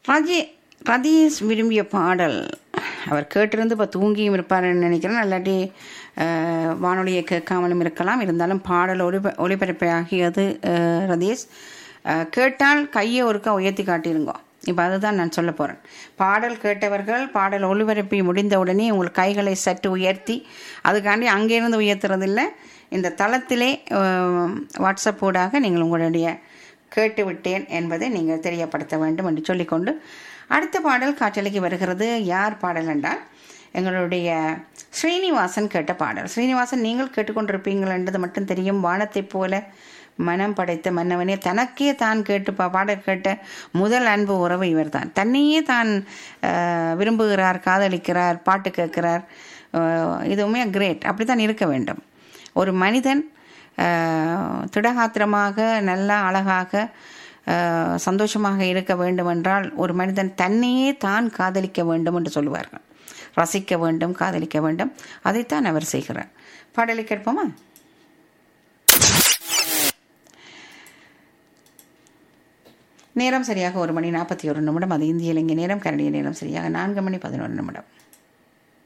ரஜி ரதீஷ் விரும்பிய பாடல் அவர் கேட்டிருந்து இப்போ தூங்கியும் இருப்பாருன்னு நினைக்கிறேன் இல்லாட்டி அஹ், வானொலியை கேட்காமலும் இருக்கலாம் இருந்தாலும் பாடல் ஒளிப ஒளிபரப்பாகியது அஹ், ரதீஷ் அஹ், கேட்டால் கையை ஒருக்கா உயர்த்தி காட்டிருங்கோ இப்போ அதுதான் நான் சொல்ல போகிறேன் பாடல் கேட்டவர்கள் பாடல் ஒளிபரப்பி முடிந்த உடனே உங்கள் கைகளை சற்று உயர்த்தி அதுக்காண்டி அங்கேருந்து உயர்த்துறதில்லை இந்த தளத்திலே அஹ், வாட்ஸ்அப் ஊடாக நீங்கள் உங்களுடைய கேட்டு விட்டேன் என்பதை நீங்கள் தெரியப்படுத்த வேண்டும் என்று சொல்லிக்கொண்டு அடுத்த பாடல் காற்றலைக்கு வருகிறது யார் பாடல் என்றால் எங்களுடைய ஸ்ரீனிவாசன் கேட்ட பாடல் ஸ்ரீனிவாசன் நீங்கள் கேட்டுக்கொண்டிருப்பீங்கள் என்றது மட்டும் தெரியும் வானத்தைப் போல மனம் படைத்த மன்னவனே தனக்கே தான் கேட்டு பா பாடல் கேட்ட முதல் அன்பு உறவு இவர்தான் தன்னையே தான் அஹ், விரும்புகிறார் காதலிக்கிறார் பாட்டு கேட்கிறார் அஹ், இதுவுமே கிரேட் அப்படி தான் இருக்க வேண்டும் ஒரு மனிதன் அஹ், திடகாத்திரமாக நல்லா அழகாக அஹ், சந்தோஷமாக இருக்க வேண்டுமென்றால் ஒரு மனிதன் தன்னையே தான் காதலிக்க வேண்டும் என்று சொல்லுவார்கள் ரசிக்க வேண்டும் காதலிக்க வேண்டும் அதைத்தான் அவர் செய்கிறார் பாடலை கேட்போமா நேரம் சரியாக ஒரு மணி நாற்பத்தி ஒரு நிமிடம் அது இந்திய இலங்கை நேரம் கரடிய நேரம் சரியாக நான்கு மணி பதினோரு நிமிடம்